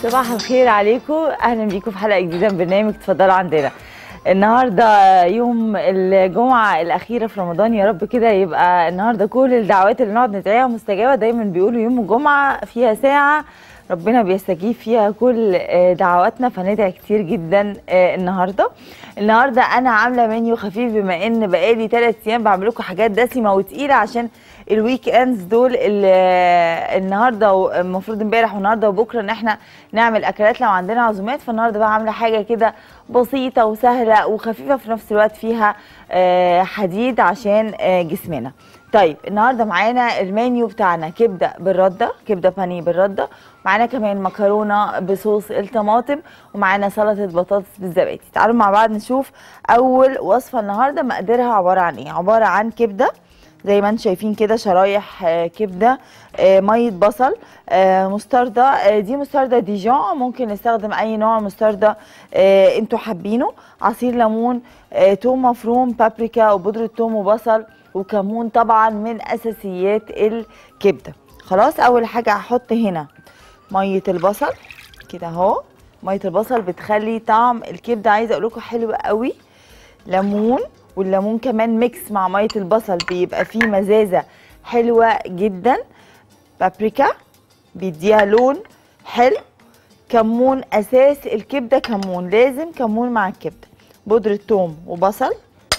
صباح الخير عليكم اهلا بيكم في حلقه جديده من برنامج اتفضلوا عندنا النهارده يوم الجمعه الاخيره في رمضان يا رب كده يبقى النهارده كل الدعوات اللي نقعد ندعيها مستجابه دايما بيقولوا يوم الجمعه فيها ساعه ربنا بيستجيب فيها كل آه، دعواتنا فندعي كتير جدا آه، النهارده النهارده انا عامله منيو خفيف بما ان بقالي ثلاث ايام بعمل لكم حاجات دسمه وتقيله عشان الويك اندز دول ال- آه، النهارده والمفروض امبارح والنهارده وبكره ان احنا نعمل اكلات لو عندنا عزومات فالنهارده بقى عامله حاجه كده بسيطه وسهله وخفيفه في نفس الوقت فيها آه، حديد عشان آه، جسمنا طيب النهارده معانا المنيو بتاعنا كبده بالرده كبده بانيه بالرده معانا كمان مكرونه بصوص الطماطم ومعانا سلطه بطاطس بالزبادي تعالوا مع بعض نشوف اول وصفه النهارده مقاديرها عباره عن ايه عباره عن كبده زي ما انتم شايفين كده شرايح آه، كبده آه، ميه بصل آه، مستردة آه، دي مستردة ديجون ممكن نستخدم اي نوع مستردة آه، انتوا حابينه عصير ليمون آه، توم مفروم بابريكا وبودرة توم وبصل وكمون طبعا من اساسيات الكبده خلاص اول حاجه هحط هنا ميه البصل كده اهو ميه البصل بتخلي طعم الكبده عايزه اقول لكم حلو قوي ليمون والليمون كمان ميكس مع ميه البصل بيبقى فيه مزازه حلوه جدا بابريكا بيديها لون حلو كمون اساس الكبده كمون لازم كمون مع الكبده بودره توم وبصل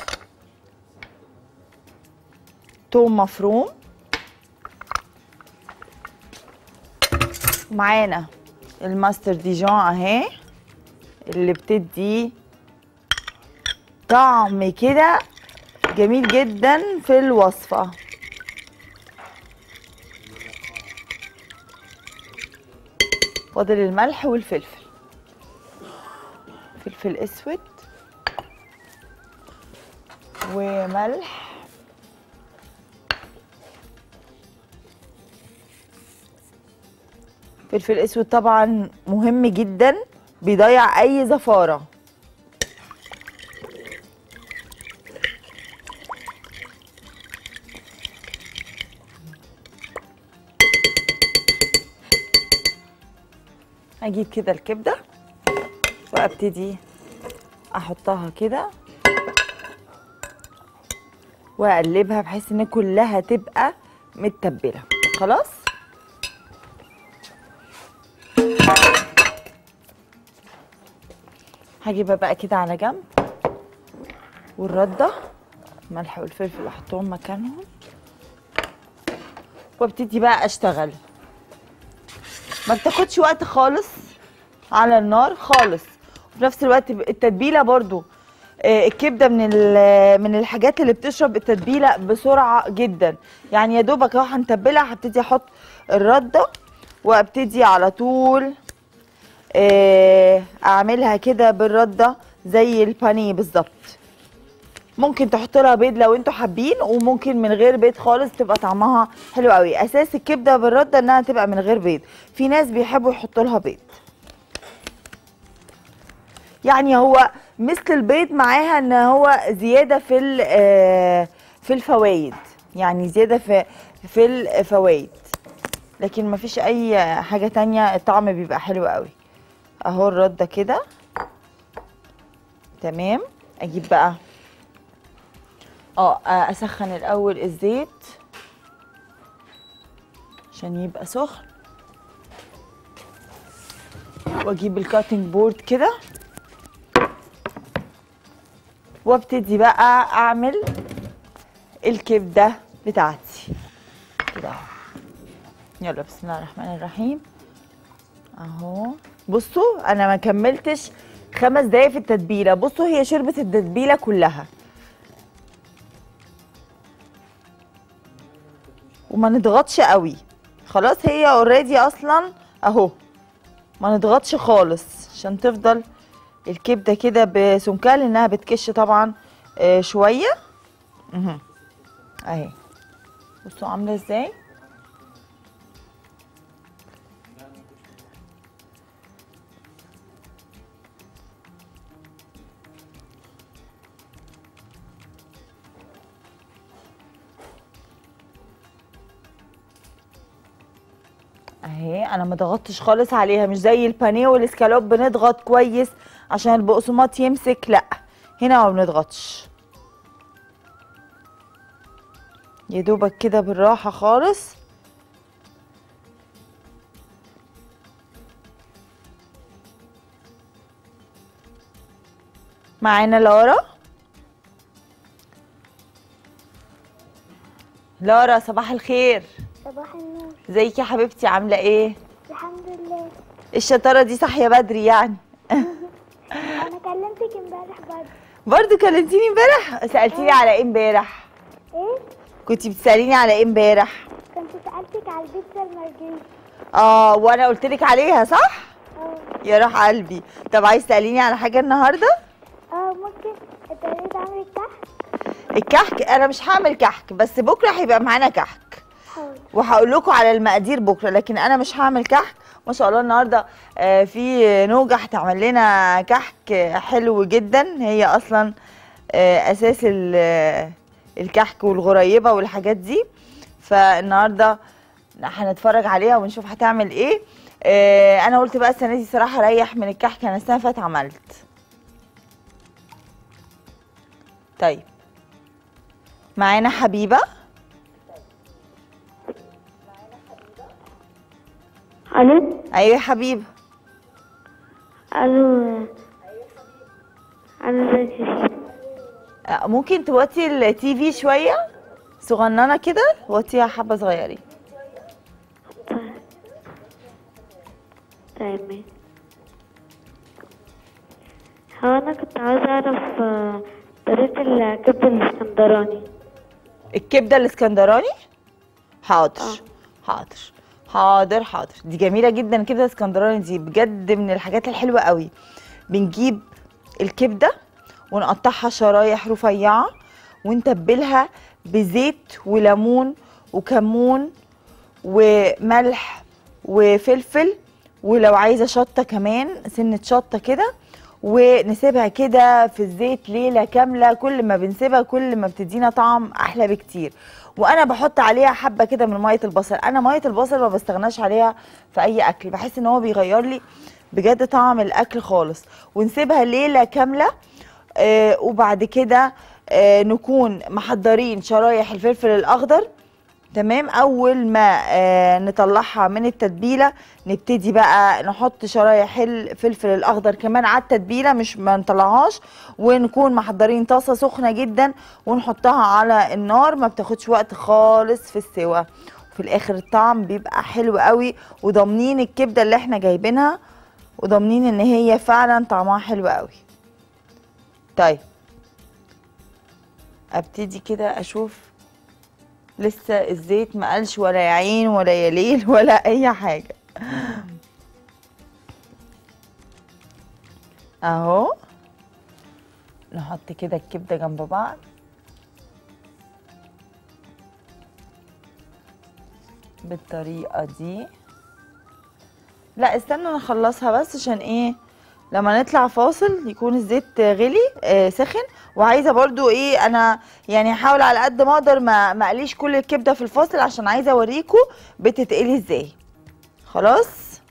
توم مفروم معانا الماستر ديجون اهي اللي بتدي طعم كده جميل جدا في الوصفه فاضل الملح والفلفل فلفل اسود وملح فلفل اسود طبعا مهم جدا بيضيع اي زفاره هجيب كده الكبده وابتدي احطها كده واقلبها بحيث ان كلها تبقى متبله خلاص هجيبها بقى كده على جنب والرده الملح والفلفل احطهم مكانهم وابتدي بقى اشتغل ما بتاخدش وقت خالص على النار خالص وفي نفس الوقت التتبيله برضو آه، الكبده من ال- من الحاجات اللي بتشرب التتبيله بسرعه جدا يعني يا دوبك اهو هنتبلها هبتدي احط الرده وابتدي على طول آه، اعملها كده بالرده زي البانيه بالظبط ممكن تحط لها بيض لو انتوا حابين وممكن من غير بيض خالص تبقى طعمها حلو قوي اساس الكبده بالرده انها تبقى من غير بيض في ناس بيحبوا يحطوا لها بيض يعني هو مثل البيض معاها ان هو زياده في ال- آه، في الفوائد يعني زياده في في الفوائد لكن مفيش اي حاجه تانية الطعم بيبقى حلو قوي اهو الرده كده تمام اجيب بقى اه اسخن الاول الزيت عشان يبقى سخن واجيب الكاتنج بورد كده وابتدي بقى اعمل الكبده بتاعتي كده اهو يلا بسم الله الرحمن الرحيم اهو بصوا انا ما كملتش خمس دقايق في التتبيله بصوا هي شربت التتبيله كلها وما نضغطش قوي خلاص هي اوريدي اصلا اهو ما نضغطش خالص عشان تفضل الكبده كده بسمكها لانها بتكش طبعا آه، شويه اهي اهي بصوا عامله ازاي اهي انا ما ضغطتش خالص عليها مش زي البانيه والاسكالوب بنضغط كويس عشان البقسماط يمسك لا هنا ما بنضغطش يا دوبك كده بالراحه خالص معانا لارا لارا صباح الخير صباح النور ازيك يا حبيبتي عامله ايه الحمد لله الشطاره دي صاحيه بدري يعني انا كلمتك امبارح برضه برضو كلمتيني امبارح سالتيني على ايه امبارح ايه كنتي بتساليني على ايه امبارح كنت سالتك على البيتزا المارجريتا اه وانا قلت لك عليها صح اه يا روح قلبي طب عايز تساليني على حاجه النهارده اه ممكن طريقة عمل الكحك الكحك انا مش هعمل كحك بس بكره هيبقى معانا كحك حاضر وهقول لكم على المقادير بكره لكن انا مش هعمل كحك ما شاء الله النهارده آه، في نوجه هتعمل لنا كحك حلو جدا هي اصلا آه، اساس ال- آه، الكحك والغريبه والحاجات دي فالنهارده هنتفرج عليها ونشوف هتعمل ايه آه، انا قلت بقى السنه دي صراحه اريح من الكحك انا السنه اللي فاتت عملت طيب معانا حبيبه الو ايوه يا حبيبه الو انا ازيك يا شيخ آه، ممكن توطي التي في شويه صغننه كده وطيها حبه صغيرين طيب ماشي هو انا كنت عاوزه اعرف آه، طريقة الكبدة الاسكندراني الكبده الاسكندراني حاضر آه. حاضر حاضر حاضر دي جميله جدا الكبده الاسكندراني دي بجد من الحاجات الحلوه قوي بنجيب الكبده ونقطعها شرايح رفيعه ونتبلها بزيت وليمون وكمون وملح وفلفل ولو عايزه شطه كمان سنه شطه كده ونسيبها كده في الزيت ليله كامله كل ما بنسيبها كل ما بتدينا طعم احلى بكتير وانا بحط عليها حبه كده من ميه البصل انا ميه البصل ما بستغناش عليها في اي اكل بحس ان هو بيغير لي بجد طعم الاكل خالص ونسيبها ليله كامله آه وبعد كده آه نكون محضرين شرايح الفلفل الاخضر تمام اول ما آه نطلعها من التتبيله نبتدي بقى نحط شرايح الفلفل الاخضر كمان على التتبيله مش ما نطلعهاش ونكون محضرين طاسه سخنه جدا ونحطها على النار ما بتاخدش وقت خالص في السوا وفي الاخر الطعم بيبقى حلو قوي وضامنين الكبده اللي احنا جايبينها وضامنين ان هي فعلا طعمها حلو قوي طيب ابتدي كده اشوف لسه الزيت ما قالش ولا يا عين ولا يا ليل ولا اي حاجه اهو نحط كده الكبده جنب بعض بالطريقه دي لا استنى نخلصها بس عشان ايه لما نطلع فاصل يكون الزيت غلي آه سخن وعايزه برضو ايه انا يعني هحاول على قد ما اقدر ما ما اقليش كل الكبده في الفاصل عشان عايزه اوريكم بتتقلي ازاي خلاص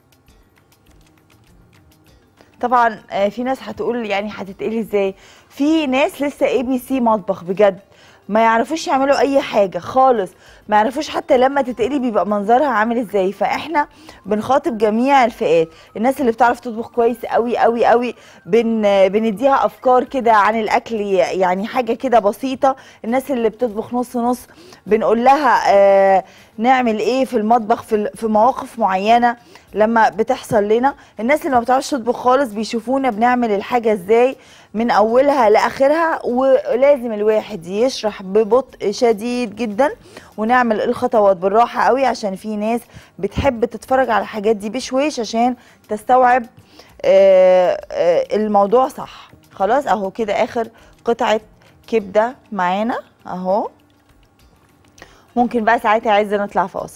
طبعا آه، في ناس هتقول يعني هتتقلي ازاي في ناس لسه اي بي سي مطبخ بجد ما يعرفوش يعملوا اي حاجه خالص ما يعرفوش حتى لما تتقلي بيبقى منظرها عامل ازاي فاحنا بنخاطب جميع الفئات الناس اللي بتعرف تطبخ كويس قوي قوي قوي بن بنديها افكار كده عن الاكل يعني حاجه كده بسيطه الناس اللي بتطبخ نص نص بنقول لها آه نعمل ايه في المطبخ في ال- في مواقف معينه لما بتحصل لنا الناس اللي ما بتعرفش تطبخ خالص بيشوفونا بنعمل الحاجه ازاي من اولها لاخرها ولازم الواحد يشرح ببطء شديد جدا ونعمل الخطوات بالراحه قوي عشان في ناس بتحب تتفرج على الحاجات دي بشويش عشان تستوعب آه، آه، الموضوع صح خلاص اهو كده اخر قطعه كبده معانا اهو ممكن بقى ساعتها عايزه نطلع فاصل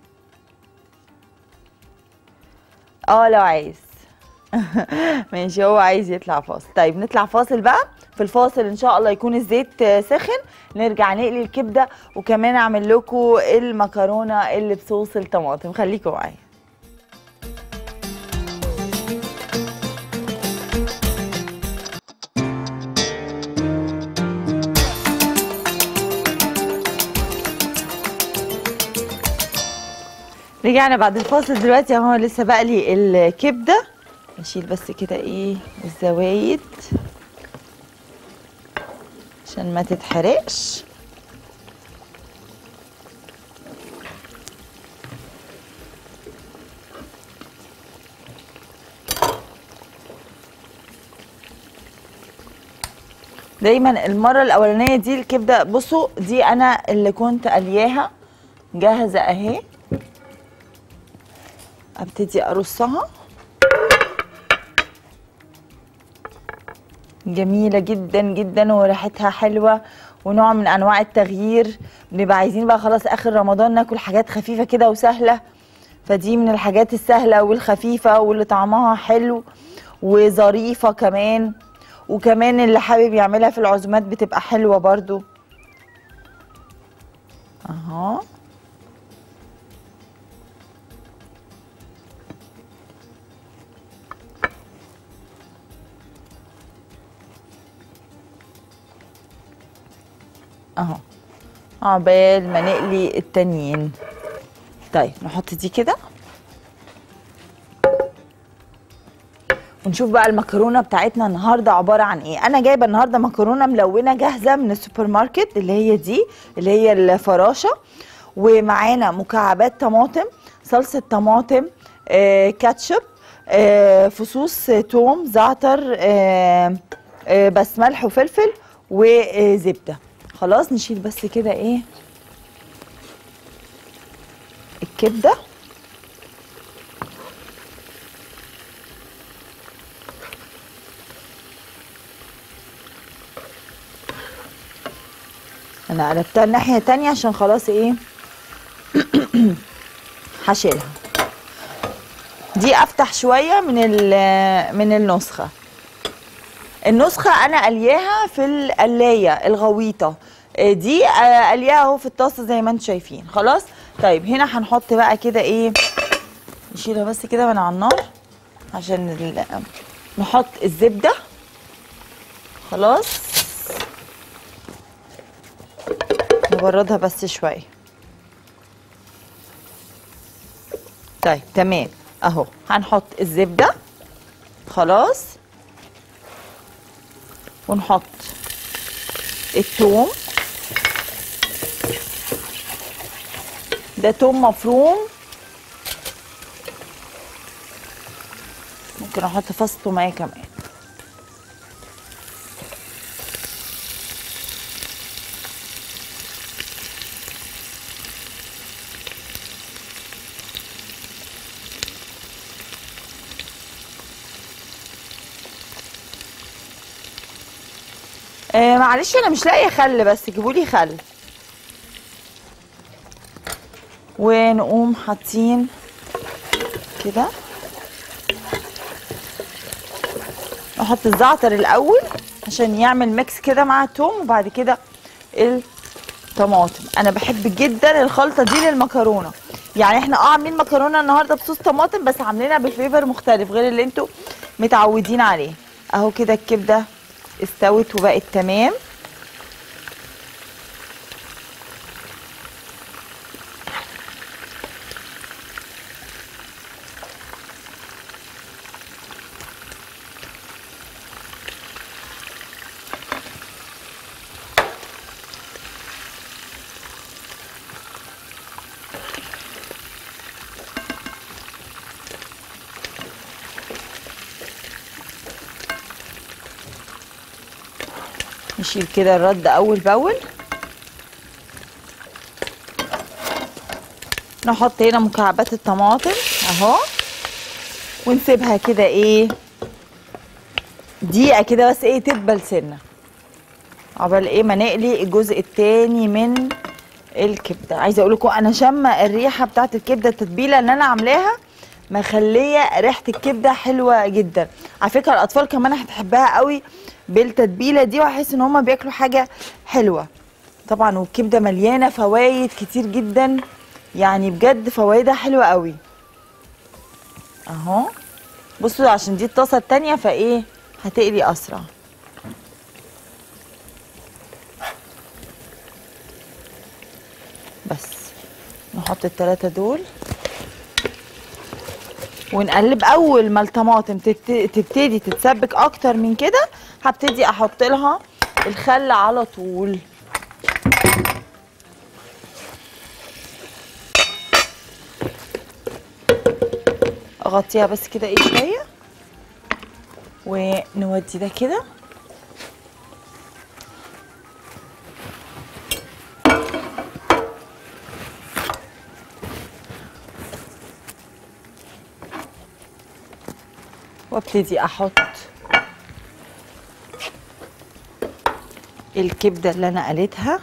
اه لو عايز ماشي هو عايز يطلع فاصل طيب نطلع فاصل بقى في الفاصل ان شاء الله يكون الزيت آه، سخن نرجع نقلي الكبده وكمان اعمل لكم المكرونه اللي بصوص الطماطم خليكم معايا رجعنا بعد الفاصل دلوقتي اهو لسه بقلي الكبده نشيل بس كده ايه الزوايد عشان ما تتحرقش دايما المره الاولانيه دي الكبده بصوا دي انا اللي كنت قلياها جاهزه اهي ابتدي ارصها جميله جدا جدا وريحتها حلوه ونوع من انواع التغيير بنبقى عايزين بقى خلاص اخر رمضان ناكل حاجات خفيفه كده وسهله فدي من الحاجات السهله والخفيفه واللي طعمها حلو وظريفه كمان وكمان اللي حابب يعملها في العزومات بتبقى حلوه برضو اهو اهو عقبال ما نقلي التانيين طيب نحط دي كده ونشوف بقى المكرونه بتاعتنا النهارده عباره عن ايه انا جايبه النهارده مكرونه ملونه جاهزه من السوبر ماركت اللي هي دي اللي هي الفراشه ومعانا مكعبات طماطم صلصه طماطم آه كاتشب آه فصوص توم زعتر آه آه بس ملح وفلفل وزبده خلاص نشيل بس كده ايه الكبده انا قلبتها الناحيه التانية عشان خلاص ايه هشيلها دي افتح شويه من ال- من النسخه النسخه انا قلياها في القلايه الغويطه آه، دي آه، قلياها اهو في الطاسه زي ما انتم شايفين خلاص طيب هنا هنحط بقى كده ايه نشيلها بس كده من على النار عشان ال- نحط الزبده خلاص نبردها بس شويه طيب تمام اهو هنحط الزبده خلاص ونحط الثوم ده توم مفروم ممكن احط فص توميه كمان آه معلش انا مش لاقيه خل بس جيبوا لي خل ونقوم حاطين كده نحط الزعتر الاول عشان يعمل ميكس كده مع التوم وبعد كده الطماطم انا بحب جدا الخلطه دي للمكرونه يعني احنا اه عاملين مكرونه النهارده بصوص طماطم بس عاملينها بفليفر مختلف غير اللي انتوا متعودين عليه اهو كده الكبده استوت وبقت تمام نشيل كده الرد اول باول نحط هنا مكعبات الطماطم اهو ونسيبها كده ايه دقيقه كده بس ايه تدبل سنه عقبال ايه ما نقلي الجزء التاني من الكبده عايزه اقول لكم انا شامه الريحه بتاعت الكبده التتبيله اللي انا عاملاها مخليه ريحه الكبده حلوه جدا على فكره الاطفال كمان هتحبها قوي بالتتبيله دي وهحس ان هم بياكلوا حاجه حلوه طبعا والكبده مليانه فوايد كتير جدا يعني بجد فوايدها حلوه قوي اهو بصوا عشان دي الطاسه التانية فايه هتقلي اسرع بس نحط التلاتة دول ونقلب اول ما الطماطم تت- تبتدي تتسبك اكتر من كده هبتدي احط لها الخل على طول اغطيها بس كده ايه شويه ونودي ده كده وابتدي احط الكبده اللي انا قليتها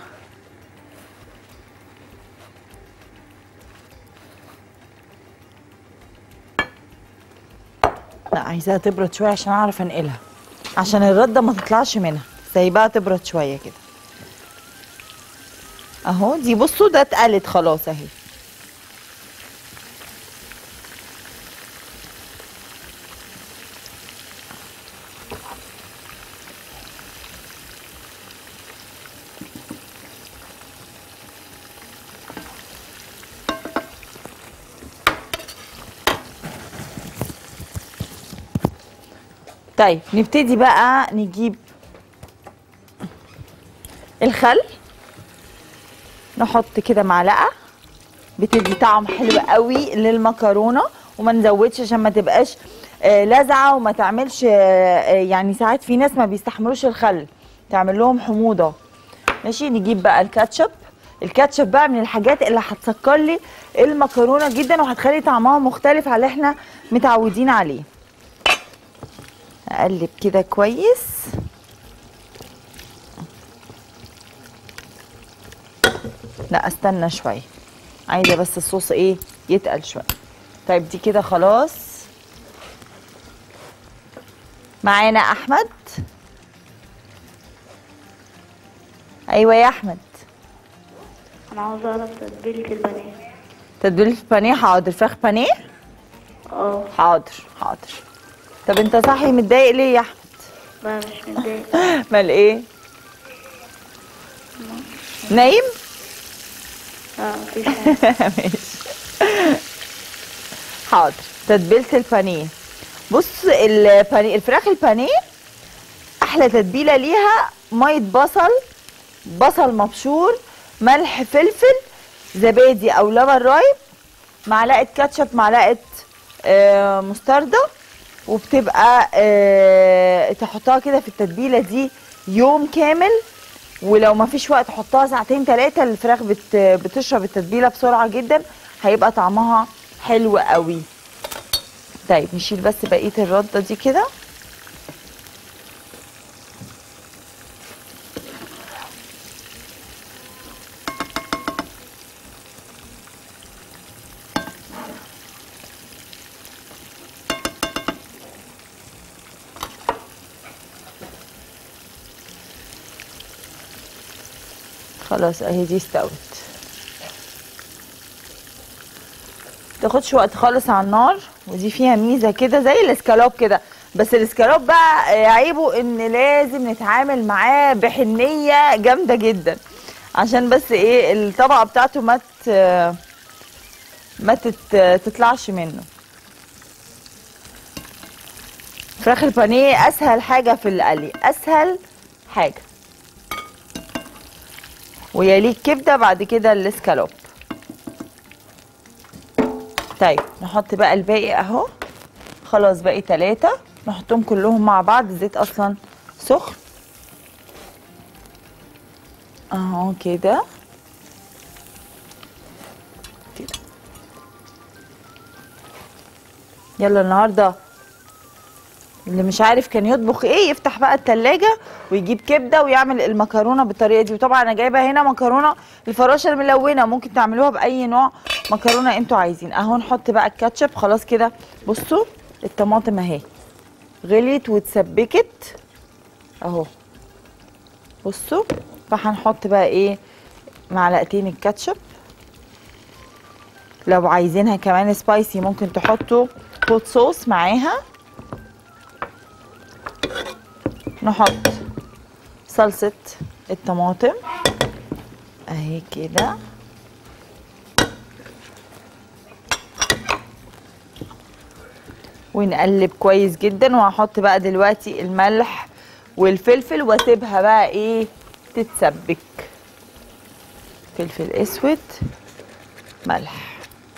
لا عايزاها تبرد شويه عشان اعرف انقلها عشان الرده ما تطلعش منها سايباها تبرد شويه كده اهو دي بصوا ده اتقلت خلاص اهي طيب نبتدي بقى نجيب الخل نحط كده معلقه بتدي طعم حلو قوي للمكرونه وما نزودش عشان ما تبقاش آه، لازعه وما تعملش آه، آه، يعني ساعات في ناس ما بيستحملوش الخل تعمل لهم حموضه ماشي نجيب بقى الكاتشب الكاتشب بقى من الحاجات اللي هتسكر لي المكرونه جدا وهتخلي طعمها مختلف على اللي احنا متعودين عليه اقلب كده كويس لا استنى شويه عايزه بس الصوص ايه يتقل شويه طيب دي كده خلاص معانا احمد ايوه يا احمد انا عاوزة اعرف تتبيلة البانيه تتبيله البانيه حاضر فراخ بانيه اه حاضر حاضر طب انت صاحي متضايق ليه يا احمد لا مش متضايق مال ايه نايم اه مفيش حاجة ماشي حاضر تتبيله البانيه بص البانيه الفراخ البانيه احلى تتبيله ليها ميه بصل بصل مبشور ملح فلفل زبادي او لبن رايب معلقه كاتشب معلقه آه، مستردة وبتبقى آه، تحطها كده في التتبيله دي يوم كامل ولو ما فيش وقت حطها ساعتين ثلاثه الفراخ بت بتشرب التتبيله بسرعه جدا هيبقى طعمها حلو قوي طيب نشيل بس بقيه الرده دي كده خلاص اهي دي استوت تاخدش وقت خالص على النار ودي فيها ميزه كده زي الاسكالوب كده بس الاسكالوب بقى آه، عيبه ان لازم نتعامل معاه بحنيه جامده جدا عشان بس ايه الطبقه بتاعته ما ت- ما تت- تطلعش منه فراخ البانيه اسهل حاجه في القلي اسهل حاجه ويليه الكبده بعد كده الاسكالوب طيب نحط بقى الباقي اهو خلاص باقي ثلاثة نحطهم كلهم مع بعض الزيت اصلا سخن اهو كده كده يلا النهارده اللي مش عارف كان يطبخ ايه يفتح بقى التلاجة ويجيب كبده ويعمل المكرونه بالطريقه دي وطبعا انا جايبه هنا مكرونه الفراشه الملونه ممكن تعملوها باي نوع مكرونه انتوا عايزين اهو نحط بقى الكاتشب خلاص كده بصوا الطماطم اهي غليت واتسبكت اهو بصوا فهنحط بقى ايه معلقتين الكاتشب لو عايزينها كمان سبايسي ممكن تحطوا هوت صوص معاها نحط صلصة الطماطم اهي كده ونقلب كويس جدا وهحط بقى دلوقتي الملح والفلفل واسيبها بقى ايه تتسبك فلفل اسود ملح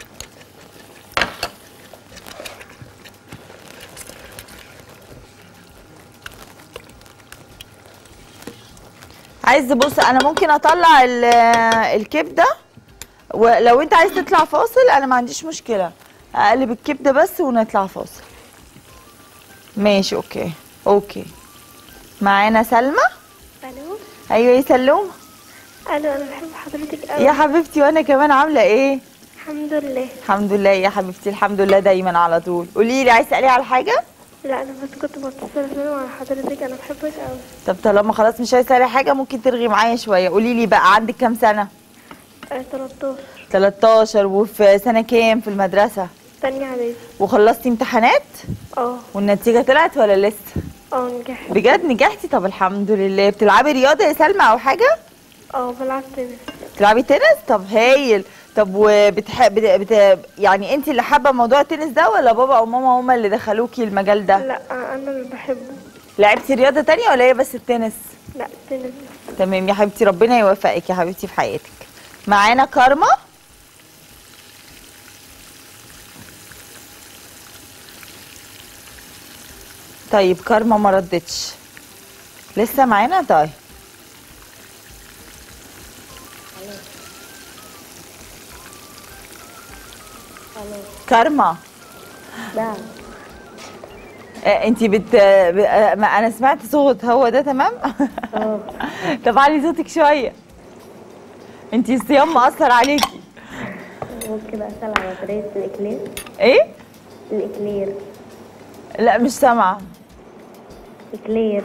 عايز بص انا ممكن اطلع ال- الكبده ولو انت عايز تطلع فاصل انا ما عنديش مشكله اقلب الكبده بس ونطلع فاصل ماشي اوكي اوكي معانا سلمى الو ايوه يا سلوم الو انا بحب حضرتك قوي يا حبيبتي وانا كمان عامله ايه الحمد لله الحمد لله يا حبيبتي الحمد لله دايما على طول قولي لي عايز تسالي على حاجه لا انا بس كنت بتصل فيلم على حضرتك انا بحبك قوي طب طالما خلاص مش عايز تسالي حاجه ممكن ترغي معايا شويه قولي لي بقى عندك كام سنه آه 13 13 وفي سنه كام في المدرسه تانية اعدادي وخلصتي امتحانات اه والنتيجه طلعت ولا لسه اه نجحت بجد نجحتي طب الحمد لله بتلعبي رياضه يا سلمى او حاجه اه بلعب تنس بتلعبي تنس طب هايل طب وبتحب بت... بت... يعني انت اللي حابه موضوع التنس ده ولا بابا او ماما هما اللي دخلوكي المجال ده لا انا اللي بحبه لعبتي رياضه تانية ولا هي بس التنس لا تنس بس تمام يا حبيبتي ربنا يوفقك يا حبيبتي في حياتك معانا كارما طيب كارما ما ردتش لسه معانا طيب كارما نعم انت بت ب- ما انا سمعت صوت هو ده تمام اه طب علي صوتك شويه انت الصيام مأثر عليكي ممكن اسال على طريقه الاكلير ايه الاكلير لا مش سامعه اكلير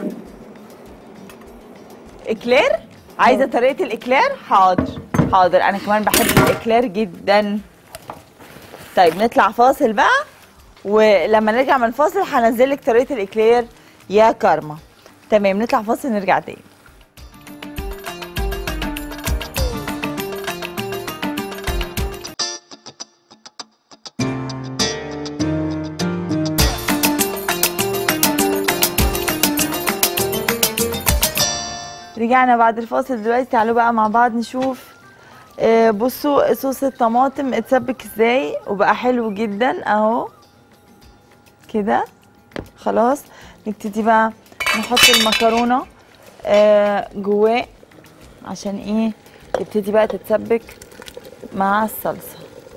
اكلير عايزه طريقه الاكلير حاضر حاضر انا كمان بحب الاكلير جدا طيب نطلع فاصل بقى ولما نرجع من الفاصل هنزل لك طريقه الاكلير يا كارما تمام نطلع فاصل نرجع تاني رجعنا بعد الفاصل دلوقتي تعالوا بقى مع بعض نشوف آه، بصوا صوص الطماطم اتسبك ازاي وبقى حلو جدا اهو كده خلاص نبتدي بقى نحط المكرونه آه، جواه عشان ايه تبتدي بقى تتسبك مع الصلصه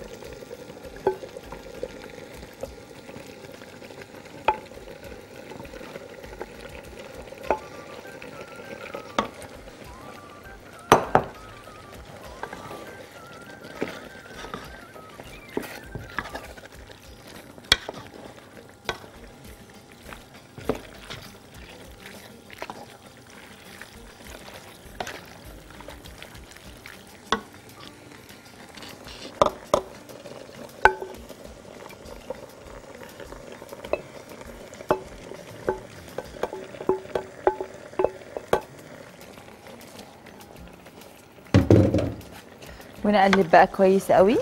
ونقلب بقى كويس قوي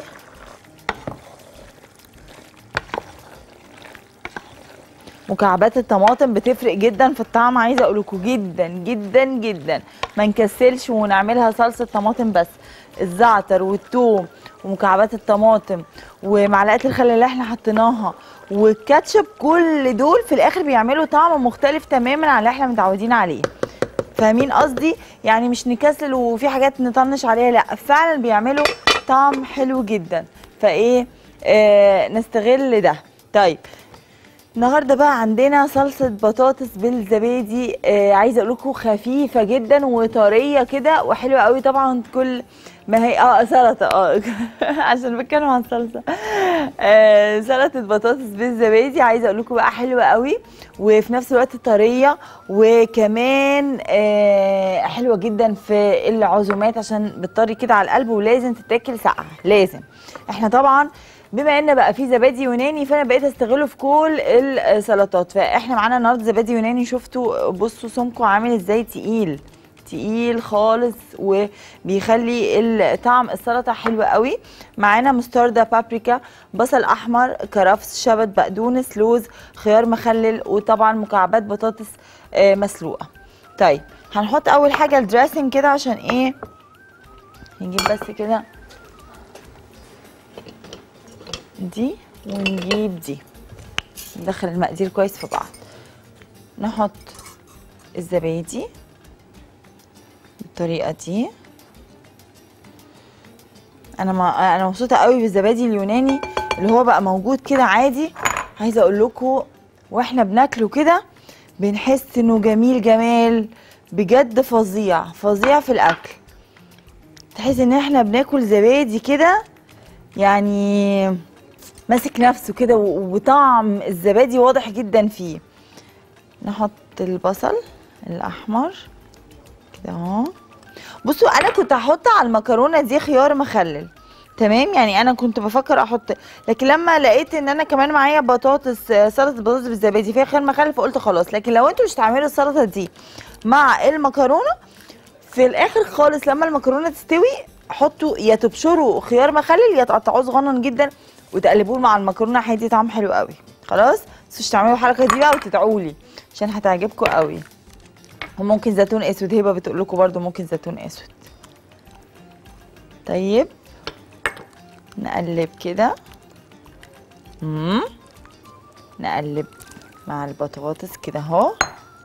مكعبات الطماطم بتفرق جدا في الطعم عايزه اقول لكم جدا جدا جدا ما نكسلش ونعملها صلصه طماطم بس الزعتر والثوم ومكعبات الطماطم ومعلقه الخل اللي احنا حطيناها والكاتشب كل دول في الاخر بيعملوا طعم مختلف تماما عن اللي احنا متعودين عليه فاهمين قصدي يعني مش نكسل وفي حاجات نطنش عليها لا فعلا بيعملوا طعم حلو جدا فايه آه نستغل ده طيب النهارده بقى عندنا صلصه بطاطس بالزبادي آه عايزه اقول لكم خفيفه جدا وطريه كده وحلوه قوي طبعا كل ما هي اه سلطه اه عشان بتكلم عن صلصه آه سلطه بطاطس بالزبادي عايزه اقول لكم بقى حلوه قوي وفي نفس الوقت طريه وكمان آه حلوه جدا في العزومات عشان بتطري كده على القلب ولازم تتاكل ساقعه لازم احنا طبعا بما ان بقى في زبادي يوناني فانا بقيت استغله في كل السلطات فاحنا معانا النهارده زبادي يوناني شفتوا بصوا سمكه عامل ازاي تقيل تقيل خالص وبيخلي الطعم السلطه حلو قوي معانا مستردة بابريكا بصل احمر كرفس شبت بقدونس لوز خيار مخلل وطبعا مكعبات بطاطس آه، مسلوقه طيب هنحط اول حاجه الدريسنج كده عشان ايه نجيب بس كده دي ونجيب دي ندخل المقادير كويس في بعض نحط الزبادي بالطريقه دي انا ما انا مبسوطه قوي بالزبادي اليوناني اللي هو بقى موجود كده عادي عايزه اقول لكم واحنا بناكله كده بنحس انه جميل جمال بجد فظيع فظيع في الاكل تحس ان احنا بناكل زبادي كده يعني ماسك نفسه كده و- وطعم الزبادي واضح جدا فيه نحط البصل الاحمر كده اهو بصوا انا كنت هحط على المكرونه دي خيار مخلل تمام يعني انا كنت بفكر احط لكن لما لقيت ان انا كمان معايا بطاطس آه، سلطه بطاطس بالزبادي فيها خيار مخلل فقلت خلاص لكن لو انتوا مش هتعملوا السلطه دي مع المكرونه في الاخر خالص لما المكرونه تستوي حطوا يا تبشروا خيار مخلل يا تقطعوه صغنن جدا وتقلبوه مع المكرونه هيدي طعم حلو قوي خلاص بس مش تعملوا الحركه دي بقى وتدعوا لي عشان هتعجبكم قوي وممكن زيتون اسود هبه بتقول لكم برده ممكن زيتون اسود طيب نقلب كده امم نقلب مع البطاطس كده اهو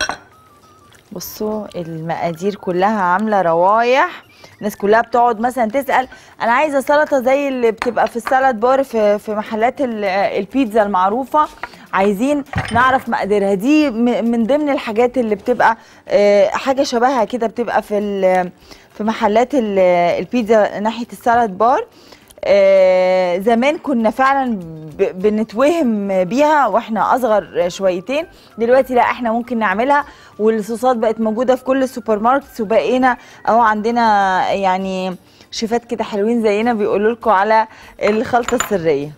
بصوا المقادير كلها عامله روايح الناس كلها بتقعد مثلا تسال انا عايزه سلطه زي اللي بتبقى في السلad بار في في محلات ال- البيتزا المعروفه عايزين نعرف مقاديرها دي م- من ضمن الحاجات اللي بتبقى آه، حاجه شبهها كده بتبقى في ال- في محلات ال- البيتزا ناحيه السلad بار آه، زمان كنا فعلا ب- بنتوهم بيها واحنا اصغر شويتين دلوقتي لا احنا ممكن نعملها والصوصات بقت موجوده في كل السوبر ماركتس وبقينا اهو عندنا يعني شيفات كده حلوين زينا بيقولوا لكم على الخلطه السريه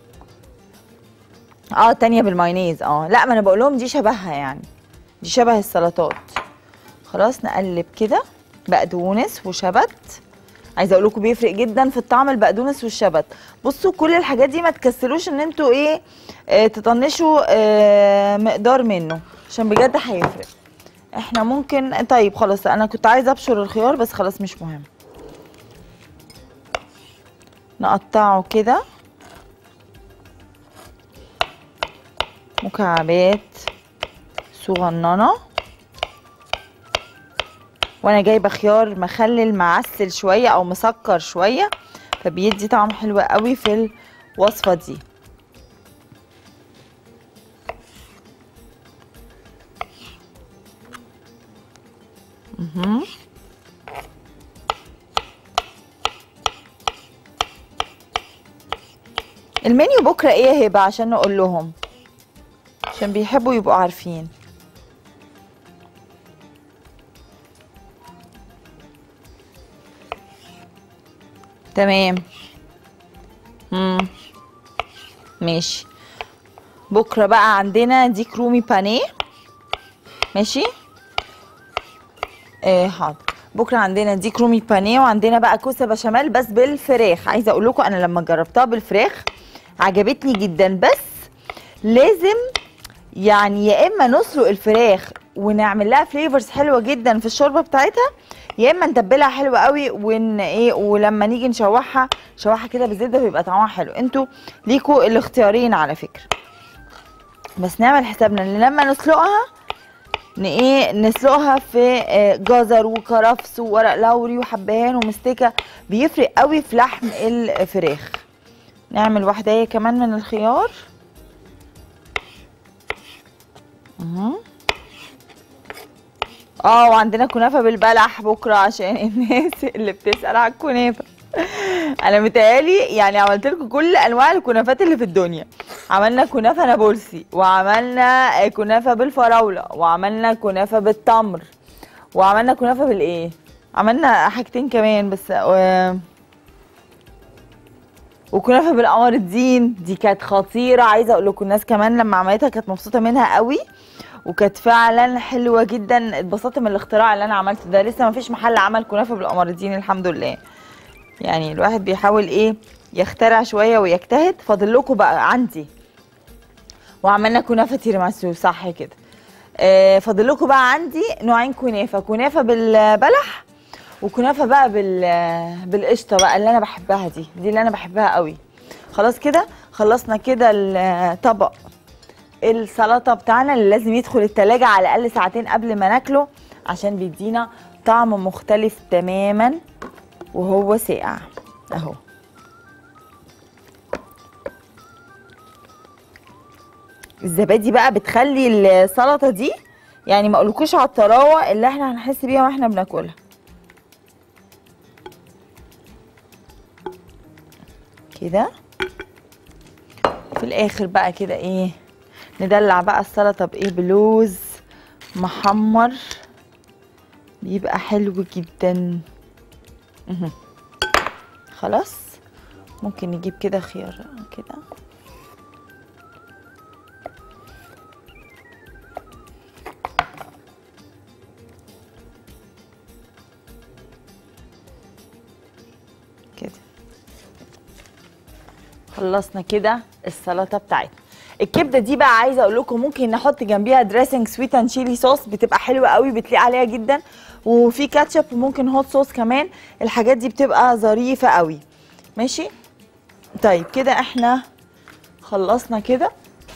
اه تانية بالمايونيز اه لا ما انا بقول لهم دي شبهها يعني دي شبه السلطات خلاص نقلب كده بقدونس وشبت عايزه اقول لكم بيفرق جدا في الطعم البقدونس والشبت بصوا كل الحاجات دي ما تكسلوش ان انتوا ايه آه تطنشوا آه مقدار منه عشان بجد هيفرق احنا ممكن طيب خلاص انا كنت عايزه ابشر الخيار بس خلاص مش مهم نقطعه كده مكعبات صغننه وانا جايبه خيار مخلل معسل شويه او مسكر شويه فبيدي طعم حلو قوي في الوصفه دي مهم. المنيو بكره ايه يا هبه عشان نقول لهم عشان بيحبوا يبقوا عارفين تمام امم ماشي بكره بقى عندنا ديك رومي بانيه ماشي ايه حاضر بكره عندنا ديك رومي بانيه وعندنا بقى كوسه بشاميل بس بالفراخ عايزه اقول لكم انا لما جربتها بالفراخ عجبتني جدا بس لازم يعني يا اما نسلق الفراخ ونعمل لها فليفرز حلوه جدا في الشوربه بتاعتها يا اما نتبلها حلو قوي ون ايه ولما نيجي نشوحها نشوحها كده بالزبده بيبقى طعمها حلو انتوا ليكوا الاختيارين على فكره بس نعمل حسابنا ان لما نسلقها ن ايه نسلقها في آه، جزر وكرفس وورق لوري وحبهان ومستكه بيفرق قوي في لحم الفراخ نعمل واحده كمان من الخيار اهو اه وعندنا كنافه بالبلح بكره عشان الناس اللي بتسال على الكنافه انا متهيالي يعني عملت لكم كل انواع الكنافات اللي في الدنيا عملنا كنافه نابلسي وعملنا كنافه بالفراوله وعملنا كنافه بالتمر وعملنا كنافه بالايه عملنا حاجتين كمان بس و... وكنافه بالقمر الدين دي كانت خطيره عايزه اقول لكم الناس كمان لما عملتها كانت مبسوطه منها قوي وكانت فعلا حلوه جدا اتبسطت من الاختراع اللي انا عملته ده لسه ما فيش محل عمل كنافه بالقمردين الحمد لله يعني الواحد بيحاول ايه يخترع شويه ويجتهد فاضل لكم بقى عندي وعملنا كنافه تيراميسو صح كده آه فاضل لكم بقى عندي نوعين كنافه كنافه بالبلح وكنافه بقى بال بالقشطه بقى اللي انا بحبها دي دي اللي انا بحبها قوي خلاص كده خلصنا كده الطبق السلطه بتاعنا اللي لازم يدخل التلاجة على الاقل ساعتين قبل ما ناكله عشان بيدينا طعم مختلف تماما وهو ساقع اهو الزبادي بقى بتخلي السلطه دي يعني ما اقولكوش على الطراوه اللي احنا هنحس بيها واحنا بناكلها كده في الاخر بقى كده ايه ندلع بقى السلطه بايه بلوز محمر بيبقى حلو جدا مهم. خلاص ممكن نجيب كده خيار كده كده خلصنا كده السلطه بتاعتنا الكبده دي بقى عايزه اقول لكم ممكن نحط جنبيها دريسنج سويت اند تشيلي صوص بتبقى حلوه قوي بتليق عليها جدا وفي كاتشب وممكن هوت صوص كمان الحاجات دي بتبقى ظريفه قوي ماشي طيب كده احنا خلصنا كده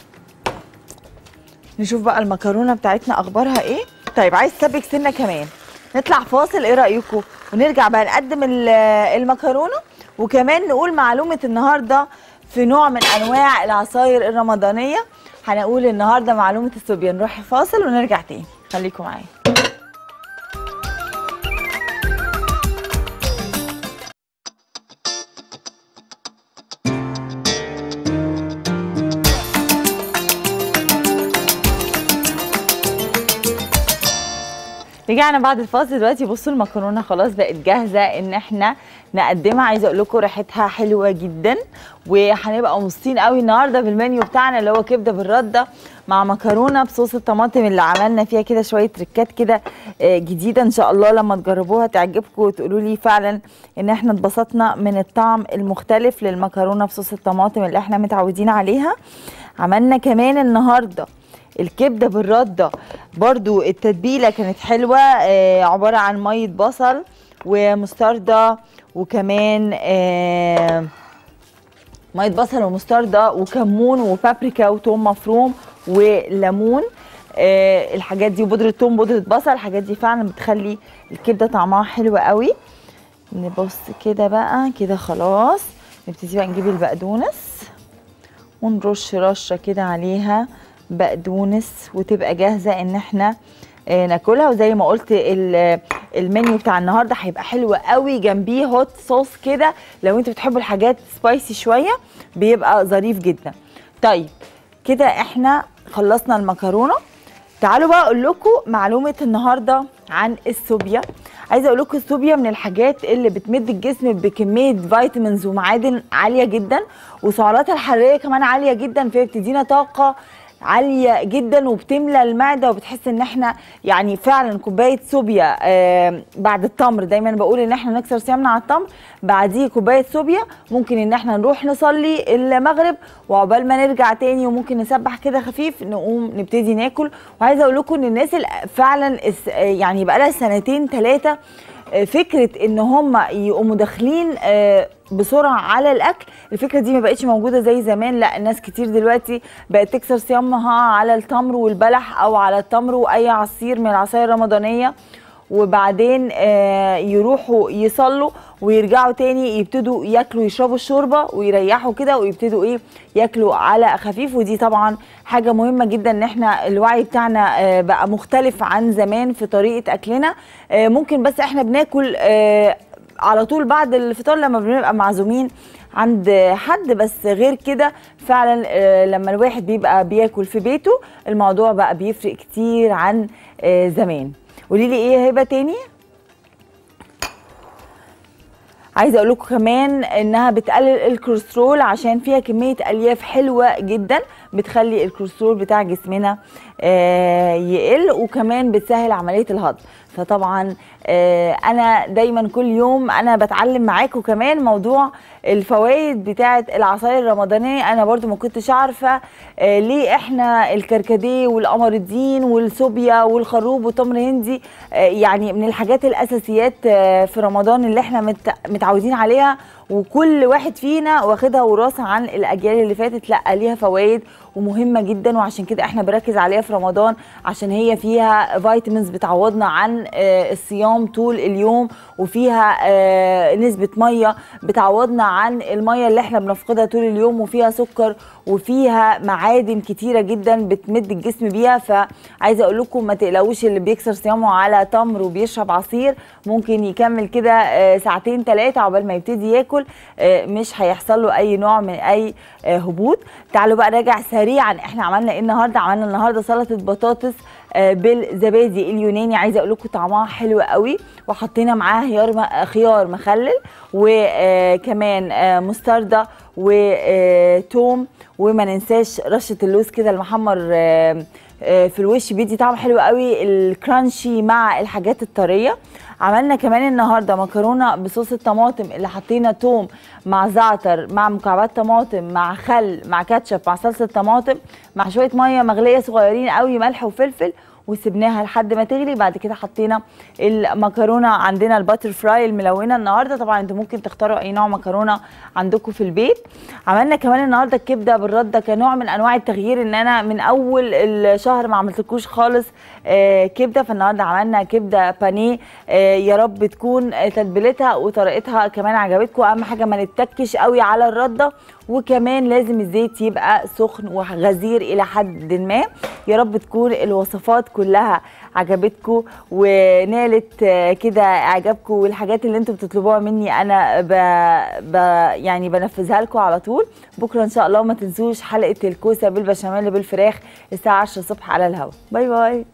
نشوف بقى المكرونه بتاعتنا اخبارها ايه طيب عايز تسبك سنه كمان نطلع فاصل ايه رايكم ونرجع بقى نقدم ال- المكرونه وكمان نقول معلومه النهارده في نوع من انواع العصاير الرمضانيه هنقول النهارده معلومه الصوبيا نروح فاصل ونرجع تاني خليكم معايا رجعنا بعد الفاصل دلوقتي بصوا المكرونه خلاص بقت جاهزه ان احنا نقدمها عايزه اقول لكم ريحتها حلوه جدا وهنبقى مبسوطين قوي النهارده بالمنيو بتاعنا اللي هو كبده بالرده مع مكرونه بصوص الطماطم اللي عملنا فيها كده شويه تريكات كده آه، جديده ان شاء الله لما تجربوها تعجبكم وتقولوا لي فعلا ان احنا اتبسطنا من الطعم المختلف للمكرونه بصوص الطماطم اللي احنا متعودين عليها عملنا كمان النهارده الكبده بالرده برضو التتبيله كانت حلوه آه عباره عن ميه بصل ومستردة وكمان آه ميه بصل ومستردة وكمون وبابريكا وتوم مفروم وليمون آه الحاجات دي وبودره توم بودره بصل الحاجات دي فعلا بتخلي الكبده طعمها حلو قوي نبص كده بقى كده خلاص نبتدي بقى نجيب البقدونس ونرش رشه كده عليها بقدونس وتبقى جاهزه ان احنا آه، ناكلها وزي ما قلت ال- المنيو بتاع النهارده هيبقى حلو قوي جنبيه هوت صوص كده لو انتوا بتحبوا الحاجات سبايسي شويه بيبقى ظريف جدا طيب كده احنا خلصنا المكرونه تعالوا بقى اقول لكم معلومه النهارده عن السوبيا عايزه اقول لكم السوبيا من الحاجات اللي بتمد الجسم بكميه فيتامينز ومعادن عاليه جدا وسعراتها الحراريه كمان عاليه جدا فهي بتدينا طاقه عاليه جدا وبتملى المعده وبتحس ان احنا يعني فعلا كوبايه صوبيا آه بعد التمر دايما بقول ان احنا نكسر صيامنا على التمر بعديه كوبايه صوبيا ممكن ان احنا نروح نصلي المغرب وعقبال ما نرجع تاني وممكن نسبح كده خفيف نقوم نبتدي ناكل وعايزه اقول لكم ان الناس اللي فعلا الس- يعني بقى لها سنتين ثلاثه فكره ان هم يقوموا داخلين آه، بسرعه على الاكل الفكره دي ما بقتش موجوده زي زمان لا الناس كتير دلوقتي بقت تكسر صيامها على التمر والبلح او على التمر واي عصير من العصاير الرمضانيه وبعدين آه، يروحوا يصلوا ويرجعوا تاني يبتدوا ياكلوا يشربوا الشوربه ويريحوا كده ويبتدوا ايه ياكلوا على خفيف ودي طبعا حاجه مهمه جدا ان احنا الوعي بتاعنا آه، بقى مختلف عن زمان في طريقه اكلنا آه، ممكن بس احنا بناكل آه، على طول بعد الفطار لما بنبقى معزومين عند حد بس غير كده فعلا آه، لما الواحد بيبقى بياكل في بيته الموضوع بقى بيفرق كتير عن آه، زمان قولي لي ايه هبه تاني عايزه اقول لكم كمان انها بتقلل الكوليسترول عشان فيها كميه الياف حلوه جدا بتخلي الكوليسترول بتاع جسمنا آه، يقل وكمان بتسهل عمليه الهضم فطبعا آه، انا دايما كل يوم انا بتعلم معاكم كمان موضوع الفوائد بتاعه العصاير الرمضانيه انا برضو ما كنتش عارفه آه، ليه احنا الكركديه والقمر الدين والصوبيا والخروب والتمر هندي آه، يعني من الحاجات الاساسيات آه، في رمضان اللي احنا مت- متعودين عليها وكل واحد فينا واخدها وراثه عن الاجيال اللي فاتت لا ليها فوائد ومهمه جدا وعشان كده احنا بنركز عليها في رمضان عشان هي فيها فيتامينز بتعوضنا عن آه، الصيام طول اليوم وفيها آه، نسبه ميه بتعوضنا عن الميه اللي احنا بنفقدها طول اليوم وفيها سكر وفيها معادن كتيره جدا بتمد الجسم بيها فعايزه اقول لكم ما تقلقوش اللي بيكسر صيامه على تمر وبيشرب عصير ممكن يكمل كده آه، ساعتين ثلاثه عقبال ما يبتدي ياكل آه، مش هيحصل له اي نوع من اي آه، هبوط تعالوا بقى راجع سريعا احنا عملنا ايه النهارده عملنا النهارده سلطه بطاطس آه، بالزبادي اليوناني عايزه اقول لكم طعمها حلو قوي وحطينا معاها خيار م- خيار مخلل وكمان مستردة وتوم وما ننساش رشه اللوز كده المحمر آه، آه، في الوش بيدي طعم حلو قوي الكرانشي مع الحاجات الطريه عملنا كمان النهارده مكرونه بصوص الطماطم اللي حطينا توم مع زعتر مع مكعبات طماطم مع خل مع كاتشب مع صلصه طماطم مع شويه ميه مغليه صغيرين قوي ملح وفلفل وسبناها لحد ما تغلي بعد كده حطينا المكرونه عندنا الباتر فراي الملونه النهارده طبعا انتوا ممكن تختاروا اي نوع مكرونه عندكم في البيت عملنا كمان النهارده الكبده بالرده كنوع من انواع التغيير ان انا من اول الشهر ما عملتلكوش خالص آه، كبده فالنهارده عملنا كبده بانيه آه، يا رب تكون آه، تتبيلتها وطريقتها كمان عجبتكم اهم حاجه ما نتكش قوي على الرده وكمان لازم الزيت يبقى سخن وغزير الى حد ما يا رب تكون الوصفات كلها عجبتكم ونالت آه، كده اعجابكم والحاجات اللي انتم بتطلبوها مني انا ب... ب... يعني بنفذها لكم على طول بكره ان شاء الله ما تنسوش حلقه الكوسه بالبشاميل بالفراخ الساعه 10 الصبح على الهواء باي باي